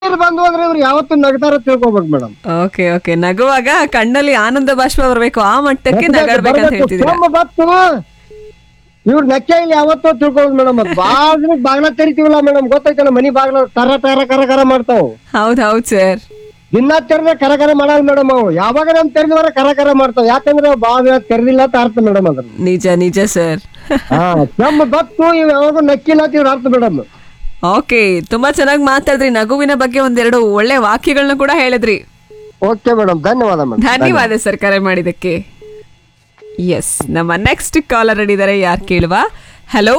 ಕಣ್ಣೀರ್ ಬಂದು ಅಂದ್ರೆ ಇವ್ರು ಯಾವತ್ತು ನಗ್ತಾರ ತಿಳ್ಕೊಬೇಕು ಮೇಡಮ್ ಓಕೆ ಓಕೆ ನಗುವಾಗ ಕಣ್ಣಲ್ಲಿ ಆನಂದ ಬಾಷ್ಪ ಬರ್ಬೇಕು ಆ ಮಟ್ಟಕ್ಕೆ ನಗಾಡ್ಬೇಕಂತ ಹೇಳ್ತಿದ್ದೀರಾ ಬತ್ತು ಇವ್ರ ನೆಕ್ಕೆ ಇಲ್ಲಿ ಯಾವತ್ತೋ ತಿಳ್ಕೊಬೋದು ಮೇಡಮ್ ಬಾಗ್ಲ ಬಾಗ್ಲ ತೆರಿತೀವಲ್ಲ ಮೇಡಮ್ ಗೊತ್ತೈತಲ್ಲ ಮನಿ ಬಾಗ್ಲ ತರ ತರ ಕರ ಕರ ಮಾಡ್ತಾವ್ ಹೌದ್ ಹೌದ್ ಸರ್ ದಿನ ತೆರೆದ್ರೆ ಕರ ಕರ ಮಾಡಲ್ಲ ಮೇಡಮ್ ಅವು ಯಾವಾಗ ನಮ್ ತೆರೆದವರ ಕರ ಕರ ಮಾಡ್ತಾವ್ ಯಾಕಂದ್ರೆ ಬಾಗ್ಲ ತೆರೆದಿಲ್ಲ ಅಂತ ಅರ್ಥ ಮೇಡಮ್ ಅದ್ರ ನಿಜ ನಿಜ ಸರ್ ಹಾ ನಮ್ಮ ಬತ್ತು ಇವ್ ಯಾವಾಗ ನಕ್ಕಿಲ್ಲ ಅಂತ ಇವ್ರ ಅರ್ಥ ಮೇಡಮ್ ಓಕೆ ತುಂಬಾ ಚೆನ್ನಾಗಿ ಮಾತಾಡಿದ್ರಿ ನಗುವಿನ ಬಗ್ಗೆ ಒಂದೆರಡು ಒಳ್ಳೆ ವಾಕ್ಯಗಳನ್ನ ಕೂಡ ಹೇಳಿದ್ರಿ ಓಕೆ ಮೇಡಮ್ ಧನ್ಯವಾದ ಮೇಡಮ್ ಧನ್ಯವಾದ ಸರ್ ಕರೆ ಮಾಡಿದ್ದಕ್ಕೆ ಎಸ್ ನಮ್ಮ ನೆಕ್ಸ್ಟ್ ಕಾಲರ್ ಇದ್ದಾರೆ ಯಾರು ಕೇಳುವ ಹಲೋ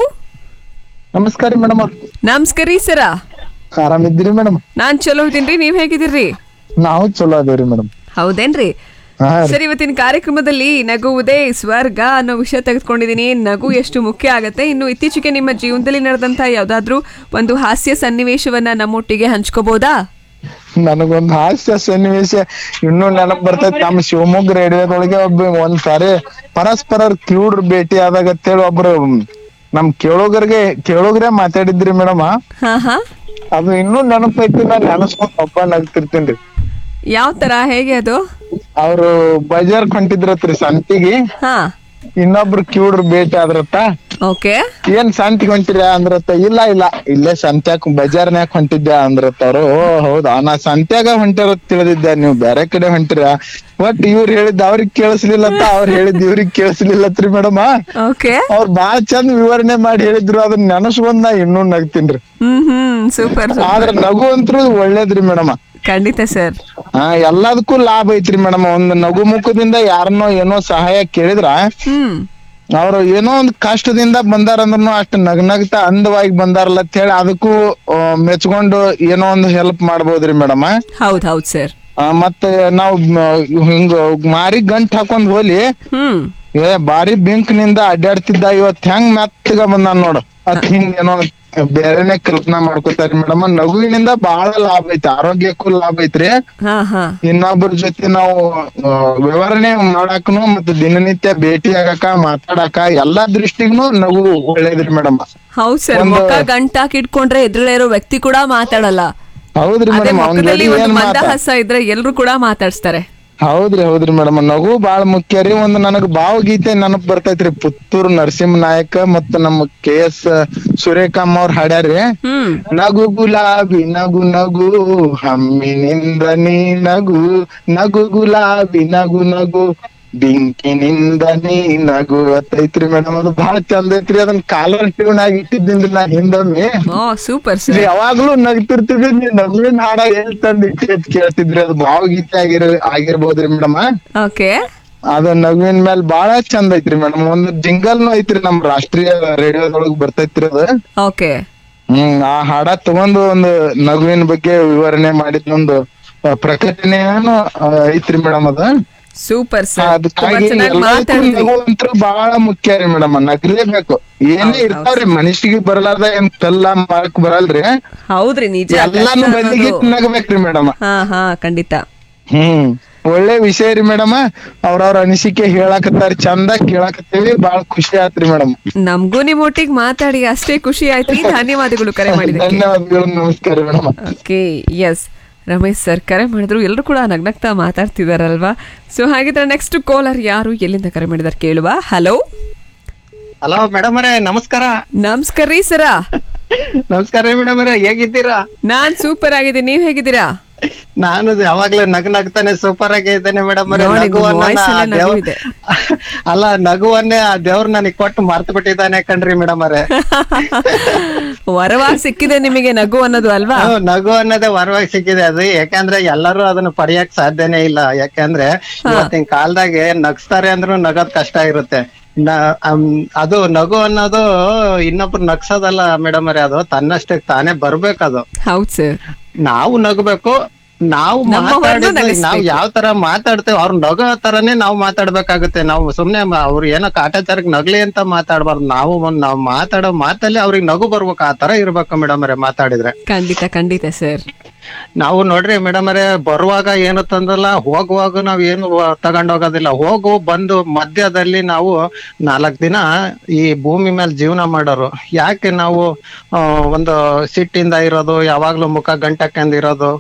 ನಮಸ್ಕಾರ ಮೇಡಮ್ ನಮಸ್ಕಾರ ರೀ ಸರ ಆರಾಮಿದ್ದೀರಿ ಮೇಡಮ್ ನಾನ್ ಚಲೋ ಇದ್ದೀನ್ರಿ ನೀವ್ ಹೇಗಿದ್ದೀರಿ ನಾವು ಚಲೋ ಅದೇವ್ರಿ ಮೇಡಮ್ ಹೌದೇನ್ರಿ ಹಾ ಸರ್ ಇವತ್ತಿನ ಕಾರ್ಯಕ್ರಮದಲ್ಲಿ ನಗುವುದೇ ಸ್ವರ್ಗ ಅನ್ನೋ ವಿಷಯ ತೆಗೆದುಕೊಂಡಿದ್ದೀನಿ ನಗು ಎಷ್ಟು ಮುಖ್ಯ ಆಗತ್ತೆ ಇನ್ನು ಇತ್ತೀಚೆಗೆ ನಿಮ್ಮ ಜೀವನದಲ್ಲಿ ನಡೆದಂತ ಯಾವ್ದಾದ್ರು ಒಂದು ಹಾಸ್ಯ ಸನ್ನಿವೇಶವನ್ನ ನಮ್ಮೊಟ್ಟಿಗೆ ಹಂಚ್ಕೋಬಹುದಾ ನನಗೊಂದು ಹಾಸ್ಯ ಸನ್ನಿವೇಶ ಇನ್ನೂ ನೆನಪು ಬರ್ತೈತಿ ನಮ್ಮ ಶಿವಮೊಗ್ಗ ರೇಡಿಯೋದೊಳಗೆ ಒಬ್ಬ ಒಂದ್ ಸಾರಿ ಪರಸ್ಪರ ಕ್ಯೂಡ್ರ್ ಭೇಟಿ ಆದಾಗ ಅಂತೇಳಿ ಒಬ್ರು ನಮ್ ಕೇಳೋಗರಿಗೆ ಕೇಳೋಗ್ರೆ ಮಾತಾಡಿದ್ರಿ ಮೇಡಮ್ ಹಾ ಹಾ ಅದು ಇನ್ನೂ ನೆನಪೈತಿ ನಾ ನೆನಸ್ಕೊಂಡ್ ಒಬ್ಬ ನಗ್ತಿರ್ತೀನಿ ಯಾವ ತರ ಹೇಗೆ ಅದು ಅವ್ರು ಬಜಾರ್ ಹೊಂಟಿದ್ರತ್ರಿ ಸಂತಿಗೆ ಹಾ ಇನ್ನೊಬ್ರು ಕ್ಯೂಡ್ರ್ ಭೇಟಿ ಆದ್ರತ್ತ ಓಕೆ ಏನ್ ಸಂತಿಗೆ ಹೊಂಟಿರ ಅಂದ್ರತ್ತ ಇಲ್ಲ ಇಲ್ಲ ಇಲ್ಲೇ ಸಂತ್ಯಾಕ್ ಬಜಾರ್ನ್ಯಾಗ ಹೊಂಟಿದ್ದೆ ಅಂದ್ರತ್ತ ಅವ್ರು ಓ ಹೌದಾ ನಾ ಸಂತ್ಯಾಗ ಹೊಂಟಿರ ತಿಳಿದಿದ್ದೆ ನೀವು ಬೇರೆ ಕಡೆ ಹೊಂಟಿರ ಒಟ್ ಇವ್ರು ಹೇಳಿದ್ ಅವ್ರಿಗೆ ಕೇಳಿಸ್ಲಿಲ್ಲತ್ತ ಅವ್ರು ಹೇಳಿದ್ ಇವ್ರಿಗೆ ಕೇಳಿಸ್ಲಿಲ್ಲತ್ರಿ ಮೇಡಮ್ ಓಕೆ ಅವ್ರು ಬಾಳ ಚಂದ ವಿವರಣೆ ಮಾಡಿ ಹೇಳಿದ್ರು ಅದನ್ನ ನೆನಸ್ಕೊಂಡ್ ನಾ ಇನ್ನೂ ನಗ್ತೀನ್ರಿ ಹ್ಮ್ ಹ್ಮ್ ಸೂಪರ್ ಆದ್ರ ನಗು ಅಂತೂ ಒಳ್ಳೇದ್ರಿ ಮೇಡಮ್ ಖಂಡಿತ ಸರ್ ಹಾ ಎಲ್ಲದಕ್ಕೂ ಲಾಭ ಐತ್ರಿ ಮೇಡಮ್ ಒಂದ್ ನಗು ಮುಖದಿಂದ ಯಾರನ್ನೋ ಏನೋ ಸಹಾಯ ಕೇಳಿದ್ರ ಹ್ಮ್ ಅವ್ರು ಏನೋ ಒಂದ್ ಕಷ್ಟದಿಂದ ಬಂದಾರಂದ್ರೂ ಅಷ್ಟ್ ನಗ್ನಗ್ತಾ ಅಂದವಾಗಿ ಬಂದಾರಲ್ಲ ಅಂತ ಹೇಳಿ ಅದಕ್ಕೂ ಆ, ಮೆಚ್ಕೊಂಡು ಏನೋ ಒಂದ್ ಹೆಲ್ಪ್ ಮಾಡ್ಬೋದ್ರಿ ಮೇಡಮ್ ಹೌದ್ ಹೌದ್ ಸರ್ ಮತ್ತೆ ನಾವು ಹಿಂಗ ಮಾರಿ ಗಂಟ್ ಹಾಕೊಂಡ್ ಹೋಲಿ ಹ್ಮ್ ಏ ಬಾರಿ ಬಿಂಕ್ ನಿಂದ ಅಡ್ಡಾಡ್ತಿದ್ದ ಇವತ್ ಹೆಂಗ್ ಮೆತ್ತಗ ಬಂದಾನ ನೋಡು ಅದ್ ಹಿಂಗ್ ಏನೋ ಬೇರೆನೆ ಕಲ್ಪನಾ ಮಾಡ್ಕೊತಾರಿ ಮೇಡಮ್ ನಗುವಿನಿಂದ ಬಹಳ ಲಾಭ ಐತಿ ಆರೋಗ್ಯಕ್ಕೂ ಲಾಭ ಐತ್ರಿ ಹಾ ಹಾ ಇನ್ನೊಬ್ಬರ ಜೊತೆ ನಾವು ಆ, ವಿವರಣೆ ಮಾಡಾಕನು ಮತ್ತೆ ದಿನನಿತ್ಯ ಭೇಟಿ ಆಗಾಕ ಮಾತಾಡಾಕ ಎಲ್ಲಾ ದೃಷ್ಟಿಗೂ ನಗು ಒಳ್ಳೇದ್ರಿ ಮೇಡಮ್ ಹೌದ್ ಸರ್ ಒಂದು- ಮುಖ ಗಂಟಾಕ್ ಇಟ್ಕೊಂಡ್ರೆ ಎದುರುಗಡೆ ಇರೋ ವ್ಯಕ್ತಿ ಕೂಡ ಮಾತಾಡಲ್ಲ ಹೌದ್ರಿ ಅದೇ ಮೇಡಮ್ ಅವ್ನ ಮುಖದಲ್ಲಿ ಜೊತೆ ಒಂದು ಏನ್ ಮಾತಾ ಮಂದಹಾಸ ಇದ್ರೆ ಎಲ್ರು ಕೂಡ ಮಾತಾಡ್ಸ್ತಾರೆ ಹೌದ್ರಿ ಹೌದ್ರಿ ಮೇಡಮ್ ನಗು ಬಾಳ ಮುಖ್ಯ ರೀ ಒಂದ್ ನನಗ್ ಭಾವಗೀತೆ ನೆನಪ್ ಬರ್ತೈತ್ರಿ ಪುತ್ತೂರ್ ನರಸಿಂಹ ನಾಯಕ ಮತ್ತ ನಮ್ಮ ಕೆ ಎಸ್ ಸೂರ್ಯಕಾಂತ್ ಅವ್ರ ಹಾಡ್ಯಾರಿ ಹ್ಮ್ ನಗು ಗುಲಾಬಿ ನಗು ನಗು ಹಮ್ಮಿನಿಂದ ನೀ ನಗು ನಗು ಗುಲಾಬಿ ನಗು ನಗು ಬೆಂಕಿನಿಂದ ನೀ ನಗು ಐತ್ರಿ ಮೇಡಮ್ ಅದು ಬಹಳ ಚಂದ ಐತ್ರಿ ಅದನ್ನ ಕಾಲರ್ ಟ್ಯೂನ್ ಆಗಿ ಇಟ್ಟಿದ್ದೀನಿ ನಾ ಹಿಂದೊಮ್ಮೆ ಓ ಸೂಪರ್ ನೀವ್ ಸರ್ ಯಾವಾಗ್ಲೂ ನಗ್ತಿರ್ತಿದ್ರಿ ನೀವ್ ನಗುವಿನ ಹಾಡ ಎಲ್ ತಂದ್ ಇಟ್ಟಿ ಅಂತ ಕೇಳ್ತಿದ್ರಿ ಅದು ಭಾವಗೀತೆ ಆಗಿರ ಆಗಿರ್ಬೋದ್ರಿ ಮೇಡಮ್ ಓಕೆ ಅದ ನಗುವಿನ ಮೇಲೆ ಬಾಳ ಚಂದ ಐತ್ರಿ ಮೇಡಮ್ ಒಂದ್ ಜಿಂಗಲ್ನು ಐತ್ರಿ ನಮ್ ರಾಷ್ಟ್ರೀಯ ರೇಡಿಯೋದೊಳಗ್ ಬರ್ತೈತ್ರಿ ಅದು ಓಕೆ ಹ್ಮ್ ಆ ಹಾಡ ತಗೊಂಡು ಒಂದು ನಗುವಿನ ಬಗ್ಗೆ ವಿವರಣೆ ಮಾಡಿದ್ದೊಂದು ಆ, ಪ್ರಕಟಣೆಯನ್ನು ಆ, ಐತ್ರಿ ಮೇಡಮ್ ಅದ ಸೂಪರ್ ಸರ್ ತುಂಬಾ ಅದಕ್ಕಾಗಿ ಚೆನ್ನಾಗಿ ಎಲ್ಲದಕ್ಕೂ ಮಾತಾಡಿದ್ರಿ ನಗು ಅಂತೂ ಬಹಳ ಮುಖ್ಯ ರೀ ಮೇಡಮ್ ನಗ್ಲೇಬೇಕು ಏನೇ ಇರ್ತಾವ್ರಿ ಮನುಷ್ಯಗೆ ಬರಲಾರ್ದ ಏನ್ ಕಲ್ಲ ಮಾಡಕ್ ಬರಲ್ರಿ ಹೌದ್ರಿ ನಿಜ ಎಲ್ಲಾನು ಕಷ್ಟ ಬಂದಿಗೆ ಅನ್ನೋದು- ನಗಬೇಕ್ರಿ ಮೇಡಮ್ ಹಾ ಹಾ ಖಂಡಿತ ಹ್ಮ್ ಒಳ್ಳೆ ವಿಷಯ ರೀ ಮೇಡಮ್ ಅವ್ರವ್ರ ಅನಿಸಿಕೆ ಹೇಳಾಕತ್ತಾರ ಚಂದ ಕೇಳಾಕತ್ತೇವಿ ಬಾಳ ಖುಷಿ ಆತ್ರಿ ಮೇಡಮ್ ನಮ್ಗೂ ನಿಮ್ ಒಟ್ಟಿಗೆ ಮಾತಾಡಿ ಅಷ್ಟೇ ಖುಷಿ ಆಯ್ತು ಧನ್ಯವಾದಗಳು ಕರೆ ಮಾಡಿದ್ದಕ್ಕೆ ಧನ್ಯವಾದಗಳು ನಮಸ್ಕಾರ madam okay S Ramesh sir ಕರೆ ಮಾಡಿದ್ರು ಎಲ್ಲರೂ ಕೂಡ ನಗ್ನಗ್ತಾ ಮಾತಾಡ್ತಿದಾರಲ್ವಾ ಸೊ ಹಾಗಿದ್ರೆ ನೆಕ್ಸ್ಟ್ ಕಾಲರ್ ಯಾರು ಎಲ್ಲಿಂದ ಕರೆ ಮಾಡಿದಾರೆ ಕೇಳುವ ಹಲೋ ಹಲೋ ಮೇಡಮ್ ಅವರೇ ನಮಸ್ಕಾರ ನಮಸ್ಕಾರ ರೀ ಸರ ನಮಸ್ಕಾರ ರೀ ಮೇಡಮ್ ಅವರೇ ಹೇಗಿದ್ದೀರಾ ನಾನ್ ಸೂಪರ್ ಆಗಿದ್ದೀನಿ ನೀವ್ ಹೇಗಿದ್ದೀರಾ ನಾನು ಯಾವಾಗ್ಲೂ ನಗು ನಗ್ತಾನೆ ಸೂಪರ್ ಆಗಿ ಇದ್ದೇನೆ ಮೇಡಮ್ ಅವರೇ ನೋಡಿ, ನಿಮ್ಮ ನಗುವನ್ನ voice ಅಲ್ಲೇ ಆ ದೇವ್ರ್- ನಗು ಇದೆ. ಅಲ್ಲ ನಗುವನ್ನೇ ಆ ದೇವ್ರ ನನಗೆ ಕೊಟ್ಟು ಮರ್ತು ಬಿಟ್ಟಿದ್ದಾನೆ ಕಣ್ರಿ ಮೇಡಮ್ ಅವರೇ ವರವಾಗಿ ಸಿಕ್ಕಿದೆ ನಿಮಗೆ ನಗು ಅನ್ನೋದು ಅಲ್ವಾ ಹ್ಮ್, ನಗು ಅನ್ನೋದೇ ವರವಾಗಿ ಸಿಕ್ಕಿದೆ ಅದು ಯಾಕಂದ್ರೆ ಎಲ್ಲರೂ ಅದನ್ನ ಪಡೆಯಕ್ ಸಾಧ್ಯನೇ ಇಲ್ಲ ಯಾಕಂದ್ರೆ ಇವತ್ತಿನ ಕಾಲದಾಗೆ ನಗ್ಸ್ತಾರೆ ಅಂದ್ರೂ ನಗೋದ್ ಕಷ್ಟ ಇರುತ್ತೆ ನ- ಅಮ್, ಅದು ನಗು ಅನ್ನೋದು ಇನ್ನೊಬ್ರು ನಗ್ಸೋದಲ್ಲ ಮೇಡಮ್ ಅವರೇ ಅದು ತನ್ನಷ್ಟಕ್ಕೆ ತಾನೇ ಬರ್ಬೇಕದು ಹೌದ್ ಸರ್ ನಾವು ನಗಬೇಕು ನಾವು ನಮ್ಮ ಹೊರ್ನು ಮಾತಾಡಿದ್ರೆ ನಗಿಸ್ಬೇಕು. ನಾವು ಯಾವ ತರ ಮಾತಾಡ್ತೇವೆ ಅವ್ರ ನಗೋ ತರನೇ ನಾವು ಮಾತಾಡ್ಬೇಕಾಗುತ್ತೆ ನಾವು ಸುಮ್ನೆ ಮ- ಅವ್ರು ಏನೋ ಕಾಟಾಚಾರಕ್ ನಗ್ಲಿ ಅಂತ ಮಾತಾಡ್ಬಾರ್ದು ನಾವು ಒಂದ್ ನಾವ್ ಮಾತಾಡೋ ಮಾತಲ್ಲಿ ಅವ್ರಿಗೆ ನಗು ಬರ್ಬೇಕು ಆ ತರ ಇರ್ಬೇಕು ಮೇಡಮ್ ಅವರೇ ಮಾತಾಡಿದ್ರೆ ಖಂಡಿತ ಖಂಡಿತ ಸರ್ ನಾವು ನೋಡ್ರಿ ಮೇಡಮ್ ಅವರೇ ಬರುವಾಗ ಏನು ತಂದಲ್ಲ ಹೋಗುವಾಗ ನಾವ್ ಏನು ತಗೊಂಡ್ ಹೋಗೋದಿಲ್ಲ ಹೋಗು ಬಂದು ಮಧ್ಯದಲ್ಲಿ ನಾವು ನಾಲ್ಕ್ ದಿನ ಈ ಭೂಮಿ ಮೇಲೆ ಜೀವನ ಮಾಡೋರು ಯಾಕೆ ನಾವು ಆ, ಒಂದು ಸಿಟ್ಟಿಂದ ಇರೋದು ಯಾವಾಗ್ಲೂ ಮುಖ ಗಂಟಕ್ಕೆಂದ್ ಇರೋದು